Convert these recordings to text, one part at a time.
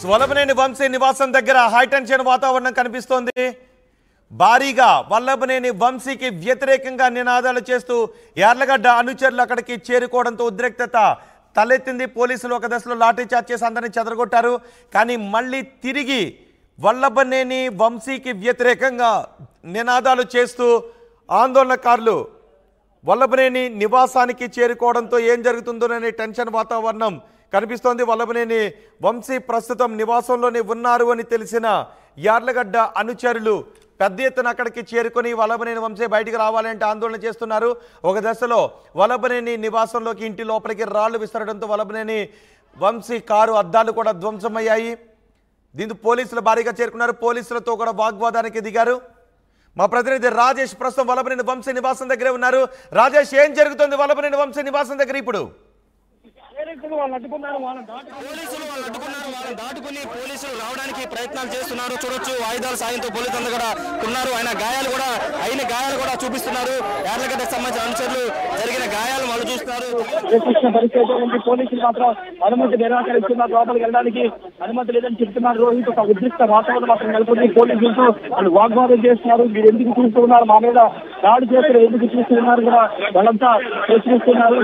వల్లభనేని వంశీ నివాసం దగ్గర హైటెన్షన్ వాతావరణం కనిపిస్తోంది భారీగా వల్లభనేని వంశీకి వ్యతిరేకంగా నినాదాలు చేస్తూ యార్లగడ్డ అనుచరులు అక్కడికి చేరుకోవడంతో ఉద్రిక్తత తలెత్తింది పోలీసులు ఒక దశలో లాఠీ చార్జ్ చేసి అందరినీ చెదరగొట్టారు కానీ మళ్ళీ తిరిగి వల్లభనేని వంశీకి వ్యతిరేకంగా నినాదాలు చేస్తూ ఆందోళనకారులు వల్లభనేని నివాసానికి చేరుకోవడంతో ఏం జరుగుతుందోననే టెన్షన్ వాతావరణం కనిపిస్తోంది వల్లభనేని వంశీ ప్రస్తుతం నివాసంలోనే ఉన్నారు అని తెలిసిన యార్లగడ్డ అనుచరులు పెద్ద ఎత్తున అక్కడికి చేరుకొని వల్లభనేని వంశీ బయటికి రావాలంటే ఆందోళన చేస్తున్నారు ఒక దశలో వల్లభనేని నివాసంలోకి ఇంటి లోపలికి రాళ్లు విసరడంతో వల్లభనేని వంశీ కారు అద్దాలు కూడా ధ్వంసమయ్యాయి దీంతో పోలీసులు భారీగా చేరుకున్నారు పోలీసులతో కూడా వాగ్వాదానికి దిగారు మా ప్రతినిధి రాజేష్ ప్రస్తుతం వల్లభనేని వంశీ నివాసం దగ్గరే ఉన్నారు రాజేష్ ఏం జరుగుతుంది వల్లభనేని వంశీ నివాసం దగ్గర ఇప్పుడు పోలీసులు వాళ్ళు అడ్డుకున్నారు వాళ్ళని దాటి పోలీసులు వాళ్ళు అడ్డుకున్నారు వాళ్ళని దాటుకుని పోలీసులు రావడానికి ప్రయత్నాలు చేస్తున్నారు చూడొచ్చు ఆయుధాల సాయంతో పోలీసులు అందరూ కూడా ఉన్నారు ఆయన గాయాలు కూడా అయిన గాయాలు కూడా చూపిస్తున్నారు యార్లగడ్డకు సంబంధించిన అనుచరులు జరిగిన గాయాలు వాళ్ళు చూస్తున్నారు ప్రశ్నించిన పరిస్థితి ఉంది పోలీసులు మాత్రం అనుమతి నిరాకరిస్తున్నారు లోపలికి వెళ్ళడానికి అనుమతి లేదని చెప్తున్నారు రోహిత్ ఒక ఉద్రిక్త వాతావరణం మాత్రం నెలకొంది పోలీసులతో వాళ్ళు వాగ్వాదం చేస్తున్నారు మీరు ఎందుకు చూస్తున్నారు మా మీద దాడి చేస్తారు ఎందుకు చూస్తున్నారు కూడా వాళ్ళంతా ప్రశ్నిస్తున్నారు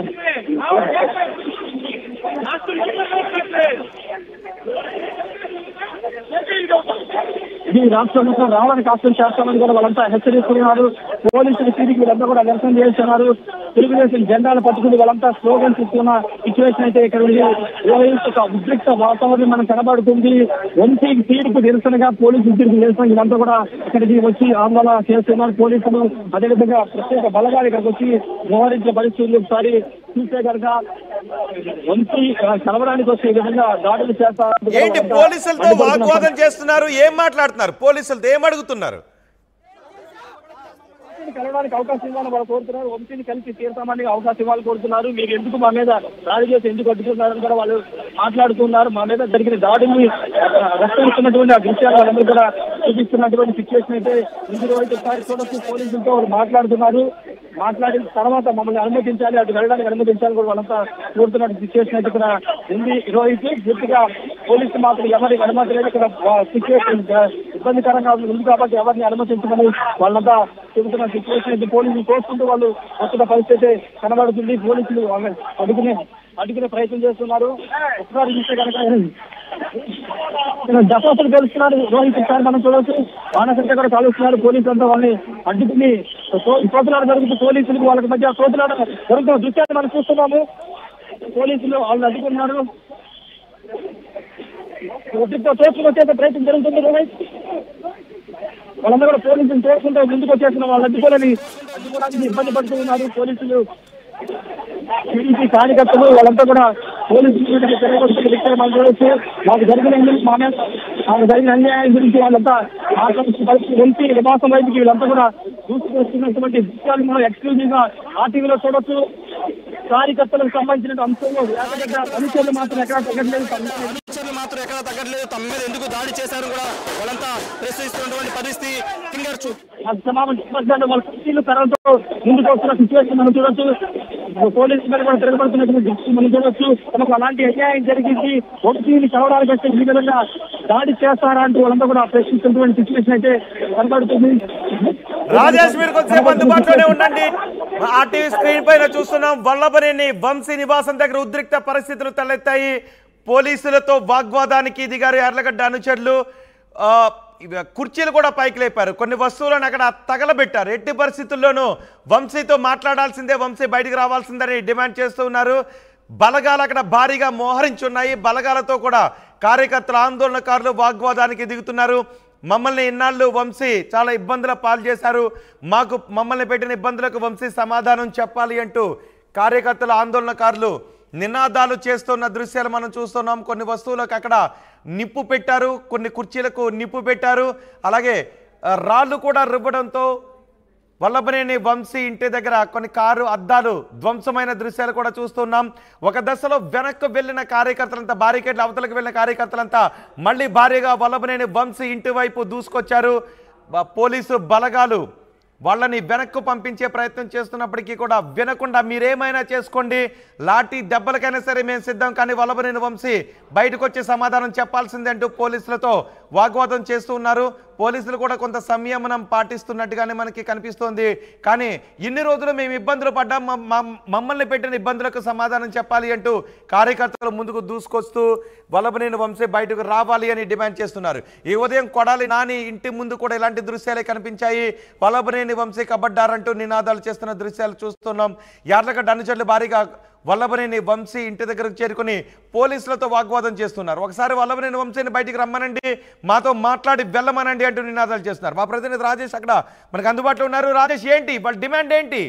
ఇది రాష్ట్రం మొత్తం రావడానికి కాష్టం చేస్తామని కూడా వాళ్ళంతా హెచ్చరిస్తున్నారు పోలీసులు తిరిగి వీళ్ళంతా కూడా నిరసన చేస్తున్నారు తెలుగుదేశం జెండాలు పట్టుకుని వాళ్ళంతా స్లోగన్స్ ఇస్తున్న సిచ్యువేషన్ అయితే ఇక్కడ ఉంది రోహిత్ ఒక ఉద్రిక్త వాతావరణం మనకు కనబడుతుంది ఎంపీ తీరుకు నిరసనగా పోలీసులు తీరుకు నిరసన వీళ్ళంతా కూడా ఇక్కడికి వచ్చి ఆందోళన చేస్తున్నారు పోలీసులు అదేవిధంగా ప్రత్యేక బలగాలు ఇక్కడికి వచ్చి మోహరించిన పరిస్థితులు ఒకసారి చూస్తే కనుక వంశీ కలవడానికి వచ్చే విధంగా దాడులు చేస్తారు ఏంటి పోలీసులతో వాగ్వాదం చేస్తున్నారు ఏం మాట్లాడుతున్నారు పోలీసులతో ఏం అడుగుతున్నారు వంశీని కలవడానికి అవకాశం ఇవ్వాలని వాళ్ళు కోరుతున్నారు వంశీని కలిసి తీరుతామని అవకాశం ఇవ్వాలని కోరుతున్నారు మీరు ఎందుకు మా మీద దాడి చేసి ఎందుకు అడ్డుకున్నారని కూడా వాళ్ళు మాట్లాడుతున్నారు మా మీద జరిగిన దాడిని రక్షిస్తున్నటువంటి ఆ దృశ్యాలు వాళ్ళందరూ కూడా చూపిస్తున్నటువంటి సిచ్యువేషన్ అయితే ఇంటి రోజు ఒకసారి చూడొచ్చు పోలీసులతో వాళ్ళు మాట్లాడుతున్నారు మాట్లాడిన తర్వాత మమ్మల్ని అనుమతించాలి అటు వెళ్ళడానికి అనుమతించాలి కూడా వాళ్ళంతా కోరుతున్న సిచ్యువేషన్ అయితే ఇక్కడ ఉంది రోహిత్ పూర్తిగా పోలీసులు మాత్రం ఎవరికి అనుమతి లేదు ఇక్కడ సిచ్యువేషన్ ఇబ్బందికరంగా ఉంది కాబట్టి ఎవరిని అనుమతించమని వాళ్ళంతా చెబుతున్న సిచ్యువేషన్ అయితే పోలీసులు కోసుకుంటూ వాళ్ళు వస్తున్న పరిస్థితి కనబడుతుంది పోలీసులు వాళ్ళని అడుగునే అడుగునే ప్రయత్నం చేస్తున్నారు ఒకసారి చూస్తే కనుక దశాసులు గెలుస్తున్నారు రోహిత్ ఒకసారి మనం చూడవచ్చు వానసంఖ్య కూడా కాలుస్తున్నారు పోలీసులు అంతా వాళ్ళని అడ్డుకుని కోతులాట జరుగుతూ పోలీసులకు వాళ్ళకి మధ్య కోతులాట జరుగుతున్న దృశ్యాన్ని మనం చూస్తున్నాము పోలీసులు వాళ్ళని అడ్డుకున్నారు ఒత్తిడితో తోచుకు వచ్చేంత ప్రయత్నం జరుగుతుంది రోహిత్ వాళ్ళందరూ కూడా పోలీసులు తోచుకుంటూ ముందుకు వచ్చేసిన వాళ్ళు అడ్డుకోలేని అడ్డుకోవడానికి ఇబ్బంది పడుతూ ఉన్నారు పోలీసులు టీడీపీ కార్యకర్తలు వాళ్ళంతా కూడా పోలీసులు మీదకి తిరగబడుతున్న వ్యక్తులు మనం చూడొచ్చు మాకు జరిగిన ఎందుకు మా మీద మాకు జరిగిన అన్యాయం గురించి వాళ్ళంతా ఆక్రమించిన పరిస్థితి వెళ్తే నివాసం వైపుకి వీళ్ళంతా కూడా దూసుకొస్తున్నటువంటి దృశ్యాలు మనం ఎక్స్క్లూజివ్ గా ఆర్టీవీలో చూడొచ్చు కార్యకర్తలకు సంబంధించిన అంశంలో ఏకగడ్డ అనుచరులు మాత్రం ఎక్కడ తగ్గట్లేదు అనుచరులు మాత్రం ఎక్కడ తగ్గట్లేదు తమ మీద ఎందుకు దాడి చేశారు కూడా వాళ్ళంతా ప్రశ్నిస్తున్నటువంటి పరిస్థితి ఫింగర్ చూ సమావేశం వాళ్ళ కుర్చీలు కర్రలతో ముందుకు వస్తున్న సిచ్యువేషన్ మనం చూడొచ్చు పోలీసు మీద కూడా తిరగబడుతున్నటువంటి దృష్టి మనం చూడొచ్చు తమకు అలాంటి అన్యాయం జరిగింది వంశీని కలవడానికి వస్తే ఈ విధంగా దాడి చేస్తారా అంటూ వాళ్ళంతా కూడా ప్రశ్నిస్తున్నటువంటి సిచ్యువేషన్ అయితే కనబడుతుంది రాజేష్ మీరు కొంతసేపు అందుబాటులోనే ఉండండి ఆర్టీవీ స్క్రీన్ పైన చూస్తున్నాం వల్లభనేని వంశీ నివాసం దగ్గర ఉద్రిక్త పరిస్థితులు తలెత్తాయి పోలీసులతో వాగ్వాదానికి దిగారు యార్లగడ్డ అనుచరులు ఆ, ఇవి కుర్చీలు కూడా పైకి లేపారు కొన్ని వస్తువులను అక్కడ తగలబెట్టారు ఎట్టి పరిస్థితుల్లోనూ వంశీతో మాట్లాడాల్సిందే వంశీ బయటికి రావాల్సిందని డిమాండ్ చేస్తూ ఉన్నారు బలగాలు అక్కడ భారీగా మోహరించున్నాయి బలగాలతో కూడా కార్యకర్తలు ఆందోళనకారులు వాగ్వాదానికి దిగుతున్నారు మమ్మల్ని ఇన్నాళ్ళు వంశీ చాలా ఇబ్బందుల పాలు చేశారు మాకు మమ్మల్ని పెట్టిన ఇబ్బందులకు వంశీ సమాధానం చెప్పాలి అంటూ కార్యకర్తలు ఆందోళనకారులు నినాదాలు చేస్తున్న దృశ్యాలు మనం చూస్తున్నాం కొన్ని వస్తువులకు అక్కడ నిప్పు పెట్టారు కొన్ని కుర్చీలకు నిప్పు పెట్టారు అలాగే ఆ, రాళ్ళు కూడా రువ్వడంతో వల్లభనేని వంశీ ఇంటి దగ్గర కొన్ని కారు అద్దాలు ధ్వంసమైన దృశ్యాలు కూడా చూస్తున్నాం ఒక దశలో వెనక్కు వెళ్ళిన కార్యకర్తలంతా బారికేడ్ల అవతలకు వెళ్ళిన కార్యకర్తలంతా మళ్ళీ భారీగా వల్లభనేని వంశీ ఇంటి వైపు దూసుకొచ్చారు బ- పోలీసు బలగాలు వాళ్ళని వెనక్కు పంపించే ప్రయత్నం చేస్తున్నప్పటికీ కూడా వినకుండా మీరేమైనా చేసుకోండి లాఠీ దెబ్బలకైనా సరే మేము సిద్ధం కానీ వల్లభనేని వంశీ బయటకు వచ్చి సమాధానం చెప్పాల్సిందే అంటూ పోలీసులతో వాగ్వాదం చేస్తూ ఉన్నారు పోలీసులు కూడా కొంత సంయమనం పాటిస్తున్నట్టుగానే మనకి కనిపిస్తోంది కానీ ఇన్ని రోజులు మేము ఇబ్బందులు పడ్డాం మమ్- మమ్- మమ్మల్ని పెట్టిన ఇబ్బందులకు సమాధానం చెప్పాలి అంటూ కార్యకర్తలు ముందుకు దూసుకొస్తూ వల్లభనేని వంశీ బయటకు రావాలి అని డిమాండ్ చేస్తున్నారు ఈ ఉదయం కొడాలి నాని ఇంటి ముందు కూడా ఇలాంటి దృశ్యాలే కనిపించాయి వల్లభనేని వంశీ కబడ్డారంటూ నినాదాలు చేస్తున్న దృశ్యాలు చూస్తున్నాం యార్లగడ్డ అనుచరులు భారీగా వల్లభనేని వంశీ ఇంటి దగ్గరకు చేరుకుని పోలీసులతో వాగ్వాదం చేస్తున్నారు ఒకసారి వల్లభనేని వంశీని బయటికి రమ్మనండి మాతో మాట్లాడి వెళ్ళమనండి అంటూ నినాదాలు చేస్తున్నారు మా ప్రతినిధి రాజేష్ అక్కడ మనకు అందుబాటులో ఉన్నారు రాజేష్ ఏంటి వాళ్ళ డిమాండ్ ఏంటి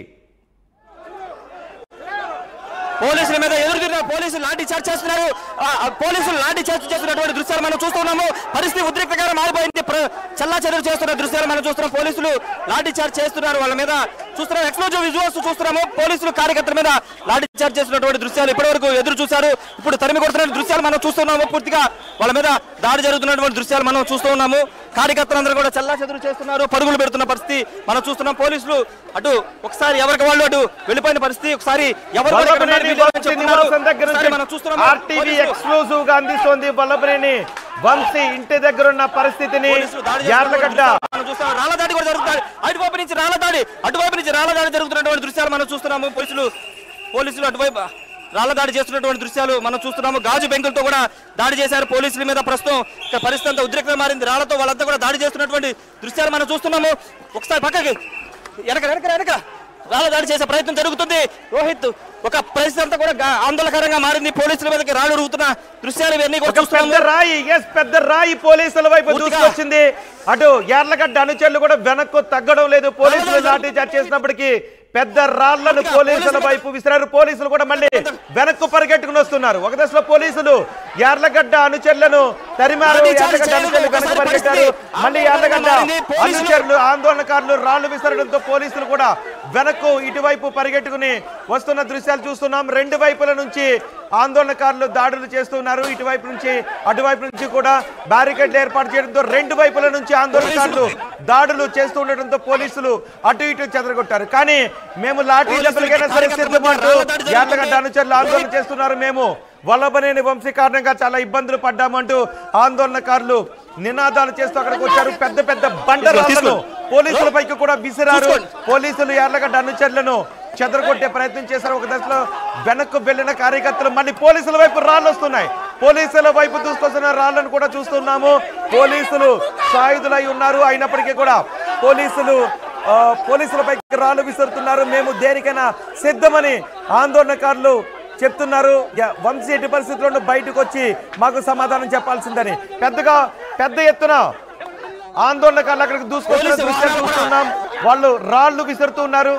పోలీసుల మీద ఎదురు తిరిగిన పోలీసులు లాఠీ చార్జ్ చేస్తున్నారు ఆ, ఆ, పోలీసులు లాఠీ చార్జ్ చేస్తున్నటువంటి దృశ్యాలు మనం చూస్తున్నాము పరిస్థితి ఉద్రిక్తంగా మారిపోయింది ప్ర- చల్లా చెదురు చేస్తున్న దృశ్యాలు మనం చూస్తున్నాం పోలీసులు లాఠీ చార్జ్ చేస్తున్నారు వాళ్ళ మీద చూస్తున్నాం ఎక్స్ప్లోజివ్ విజువల్స్ చూస్తున్నాము పోలీసులు కార్యకర్తల మీద లాఠీ చార్జ్ చేస్తున్నటువంటి దృశ్యాలు ఇప్పటివరకు ఎదురు చూశారు ఇప్పుడు తరిమి కొడుతున్న దృశ్యాలు మనం చూస్తున్నాము పూర్తిగా వాళ్ళ మీద దాడి జరుగుతున్నటువంటి దృశ్యాలు మనం చూస్తూ ఉన్నాము కార్యకర్తలందరూ కూడా చల్లా చెదురు చేస్తున్నారు పరుగులు పెడుతున్న పరిస్థితి మనం చూస్తున్నాం పోలీసులు అటు ఒకసారి ఎవరికి వాళ్ళు అటు వెళ్ళిపోయిన పరిస్థితి ఒకసారి ఎవరు కూడా ఇక్కడ ఉన్నారు, వల్లభనేని వీళ్ళు వంశీ చెప్తున్నారు. నివాసం దగ్గర ఒకసారి మనం నుంచి చూస్తున్నాము ఆర్టీవీ పోలీసులు- ఎక్స్క్లూజివ్ గా అందిస్తోంది వల్లభనేని వంశీ ఇంటి దగ్గర ఉన్న పరిస్థితిని పోలీసులు దాడి యార్లగడ్డ చేస్తున్నటువంటి మనం చూస్తున్నాం. రాళ్ల దాడి కూడా జరుగుతుంది అటువైపు నుంచి రాళ్ల దాడి అటువైపు నుంచి రాళ్ల దాడి జరుగుతున్నటువంటి దృశ్యాలు మనం చూస్తున్నాము పోలీసులు పోలీసులు అటువైపు రాళ్ల దాడి చేస్తున్నటువంటి దృశ్యాలు మనం చూస్తున్నాము గాజు బెంకులతో కూడా దాడి చేశారు పోలీసుల మీద ప్రస్తుతం ఇక్కడ పరిస్థితి అంతా ఉద్రిక్తంగా మారింది రాళ్లతో వాళ్ళంతా కూడా దాడి చేస్తున్నటువంటి దృశ్యాలు మనం చూస్తున్నాము ఒకసారి పక్కకి వెనక వెనక వెనక రాళ్ల దాడి చేసే ప్రయత్నం జరుగుతుంది రోహిత్ ఒక పరిస్థితి అంతా కూడా గా- ఆందోళనకరంగా మారింది పోలీసుల మీదకి రాళ్ళు రుగుతున్న దృశ్యాలు ఇవన్నీ కూడా ఒక పెద్ద చూస్తున్నాము రాయి ఎస్ పెద్ద రాయి పోలీసుల వైపు పూర్తిగా. దూసుకొచ్చింది అటు యార్లగడ్డ అనుచరులు కూడా వెనక్కు తగ్గడం లేదు పోలీసులు లాఠీ చార్జ్ చేసినప్పటికీ పెద్ద రాళ్లను పూర్తిగా పోలీసుల పోలీసులు- వైపు విసిరారు పోలీసులు కూడా మళ్ళీ వెనక్కు పరిగెట్టుకుని వస్తున్నారు ఒక దశలో పోలీసులు యార్లగడ్డ అనుచరులను తరిమారు లాఠీ చార్జ్ యార్లగడ్డ చేయడం అనుచరులు వెనక్కి ఒకసారి పరిగెట్టారు పరిస్థితి మళ్ళీ యార్లగడ్డ మారింది. పోలీసులు- అనుచరులు ఆందోళనకారులు రాళ్లు విసరడంతో పోలీసులు కూడా వెనక్కు ఇటువైపు పరిగెట్టుకుని వస్తున్న దృశ్యాలు చూస్తున్నాం రెండు వైపుల నుంచి ఆందోళనకారులు దాడులు చేస్తున్నారు ఇటువైపు నుంచి అటువైపు నుంచి కూడా బ్యారికేడ్లు ఏర్పాటు చేయడంతో రెండు వైపుల నుంచి ఆందోళనకారులు దాడులు చేస్తూ ఉండటంతో పోలీసులు అటు ఇటు చెదరగొట్టారు కానీ మేము లాఠీ పోలీసులు దెబ్బలకైనా సరే కార్యకర్తల సిద్ధమంటూ రాళ్ల దాడి జరుగుతుంది. యార్లగడ్డ అనుచరులు ఆందోళన చేస్తున్నారు మేము వల్లభనేని వంశీ కారణంగా చాలా ఇబ్బందులు పడ్డామంటూ ఆందోళనకారులు నినాదాలు చేస్తూ అక్కడికి వచ్చారు పెద్ద పెద్ద బండరాళ్లను పోలీసుల పైకి కూడా విసిరారు చూసుకోండి. పోలీసులు యార్లగడ్డ అనుచరులను చెదరగొట్టే ప్రయత్నం చేశారు ఒక దశలో వెనక్కు వెళ్ళిన కార్యకర్తలు మళ్ళీ పోలీసుల వైపు రాళ్ళు వస్తున్నాయి పోలీసుల వైపు దూసుకొస్తున్న రాళ్లను కూడా చూస్తున్నాము పోలీసులు సాయుధులై ఉన్నారు అయినప్పటికీ కూడా పోలీసులు ఆ, పోలీసులపైకి రాళ్ళు విసురుతున్నారు మేము దేనికైనా సిద్ధమని ఆందోళనకారులు చెప్తున్నారు యా- వంశీ ఎట్టి పరిస్థితుల్లో బయటకు వచ్చి మాకు సమాధానం చెప్పాల్సిందని పెద్దగా పెద్ద ఎత్తున ఆందోళనకారులు అక్కడికి దూసుకొస్తున్న పోలీసు దృశ్యాలు వాహనాలు కూడా- చూస్తున్నాం వాళ్ళు రాళ్ళు విసురుతున్నారు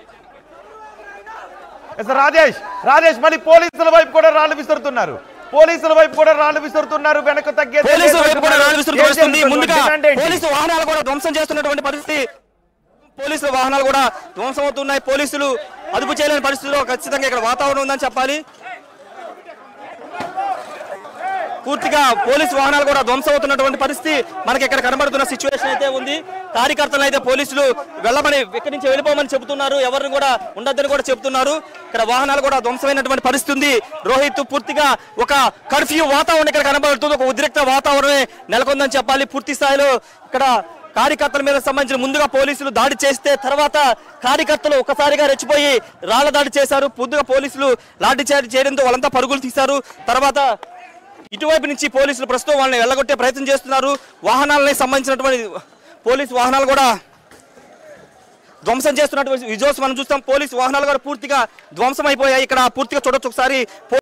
ఎస్ రాజేష్ రాజేష్ మళ్ళీ పోలీసుల వైపు కూడా రాళ్ళు విసురుతున్నారు పోలీసుల వైపు కూడా రాళ్ళు విసురుతున్నారు వెనక తగ్గేది పోలీసు లేదు వైపు కూడా రాళ్ళు విసురుతూ ఏం వస్తుంది జరుగుతుంది? ముందుగా డిమాండ్ ఏంటి? పోలీసు వాహనాలు కూడా ధ్వంసం చేస్తున్నటువంటి పరిస్థితి పోలీసుల వాహనాలు కూడా ధ్వంసం అవుతున్నాయి పోలీసులు అదుపు చేయలేని పరిస్థితిలో ఖచ్చితంగా ఇక్కడ వాతావరణం ఉందని చెప్పాలి పూర్తిగా పోలీసు వాహనాలు కూడా ధ్వంసం అవుతున్నటువంటి పరిస్థితి మనకి ఇక్కడ కనబడుతున్న సిచ్యువేషన్ అయితే ఉంది కార్యకర్తలు అయితే పోలీసులు వెళ్ళమని ఇక్కడి నుంచి వెళ్ళిపోమని చెబుతున్నారు ఎవరిని కూడా ఉండొద్దని కూడా చెబుతున్నారు ఇక్కడ వాహనాలు కూడా ధ్వంసమైనటువంటి పరిస్థితి ఉంది రోహిత్ పూర్తిగా ఒక కర్ఫ్యూ వాతావరణం ఇక్కడ కనబడుతుంది ఒక ఉద్రిక్త వాతావరణమే నెలకొందని చెప్పాలి పూర్తి స్థాయిలో ఇక్కడ కార్యకర్తల మీద సంబంధించిన ముందుగా పోలీసులు దాడి చేస్తే తర్వాత కార్యకర్తలు ఒకసారిగా రెచ్చిపోయి రాళ్ల దాడి చేశారు పూర్తిగా పోలీసులు లాఠీ చార్జ్ చేయడంతో వాళ్ళంతా పరుగులు తీశారు తర్వాత ఇటువైపు నుంచి పోలీసులు ప్రస్తుతం వాళ్ళని వెళ్ళగొట్టే ప్రయత్నం చేస్తున్నారు వాహనాలని సంబంధించినటువంటి పోలీసు వాహనాలు కూడా ధ్వంసం చేస్తున్నటువంటి విజువల్స్ మనం చూస్తాం పోలీసు వాహనాలు కూడా పూర్తిగా ధ్వంసం అయిపోయాయి ఇక్కడ పూర్తిగా చూడొచ్చు ఒకసారి